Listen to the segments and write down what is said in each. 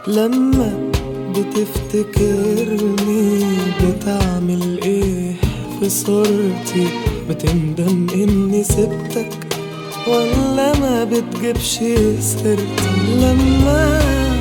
لما بتفتكرني بتعمل ايه في صورتي بتندم اني سبتك ولا ما بتجيبش سيرتي لما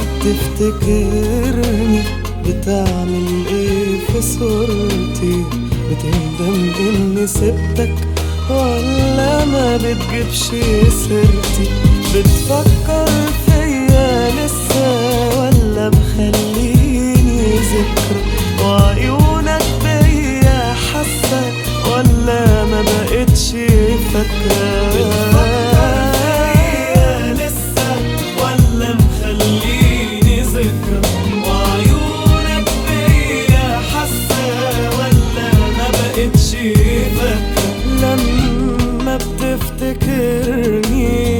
تفتكرني بتعمل ايه في صورتي بتندم اني سبتك ولا ما بتجيبش سيرتي بتفكر فيا لسه ولا مخليني ذكرى وعيونك بيا حاسة ولا ما بقتش فاكرة بتفكر فيا لسه ولا مخليني ذكرى وعيونك بيا حاسة ولا ما بقتش فاكرة لما بتفتكرني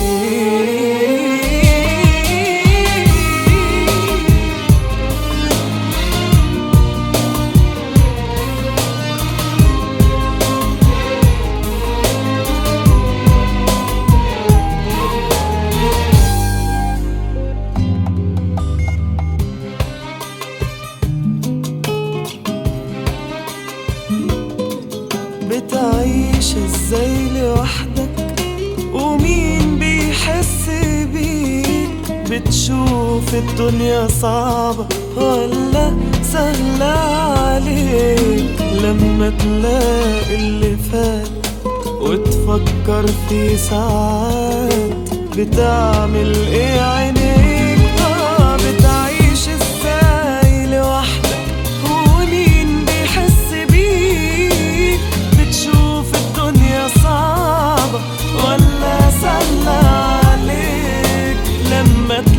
بتعيش ازاي لوحدك ومين بيحس بيك بتشوف الدنيا صعبة ولا سهلة عليك لما تلاقي اللي فات وتفكر فيه ساعات بتعمل ايه عينيك آه بتعيش ازاي لوحدك ومين بيحس بيك بتشوف الدنيا صعبة ولا سهلة عليك لما